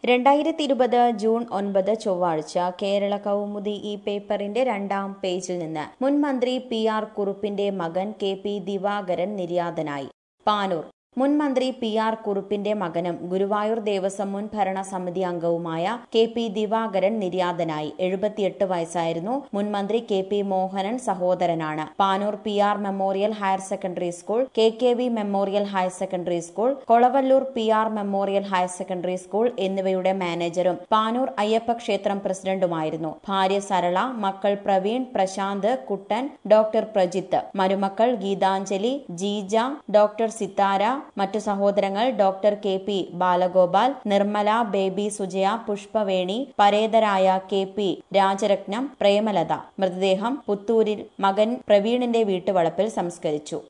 രണ്ടായിരത്തി ഇരുപത് ജൂൺ ഒൻപത് ചൊവ്വാഴ്ച കേരള കൗമുദി ഈ പേപ്പറിന്റെ രണ്ടാം പേജിൽ നിന്ന് മുൻ മന്ത്രി പി ആർ കുറുപ്പിന്റെ മകൻ കെ പി ദിവാകരൻ നിര്യാതനായി പാനൂർ മുൻ മന്ത്രി പി ആർ കുറുപ്പിന്റെ മകനും ഗുരുവായൂർ ദേവസ്വം മുൻ ഭരണസമിതി അംഗവുമായ കെ പി ദിവാകരൻ നിര്യാതനായി എഴുപത്തിയെട്ട് വയസ്സായിരുന്നു മുൻ മന്ത്രി കെ പി മോഹനൻ സഹോദരനാണ് Panoor P R memorial higher secondary school K K V memorial higher secondary school Kolavallur P R memorial higher secondary school എന്നിവയുടെ മാനേജറും പാനൂർ അയ്യപ്പ ക്ഷേത്രം പ്രസിഡന്റുമായിരുന്നു ഭാര്യ സരള മക്കൾ പ്രവീൺ പ്രശാന്ത് കുട്ടൻ ഡോക്ടർ പ്രജിത്ത് മരുമക്കൾ ഗീതാഞ്ജലി ജീജ ഡോക്ടർ സിത്താര മറ്റു സഹോദരങ്ങൾ doctor K P Balagopal Nirmala Baby Sujaya Pushpaveni പരേതരായ കെ പി രാജരത്നം പ്രേമലത മൃതദേഹം പുത്തൂരിൽ മകൻ പ്രവീണിന്റെ വീട്ടുവളപ്പിൽ സംസ്കരിച്ചു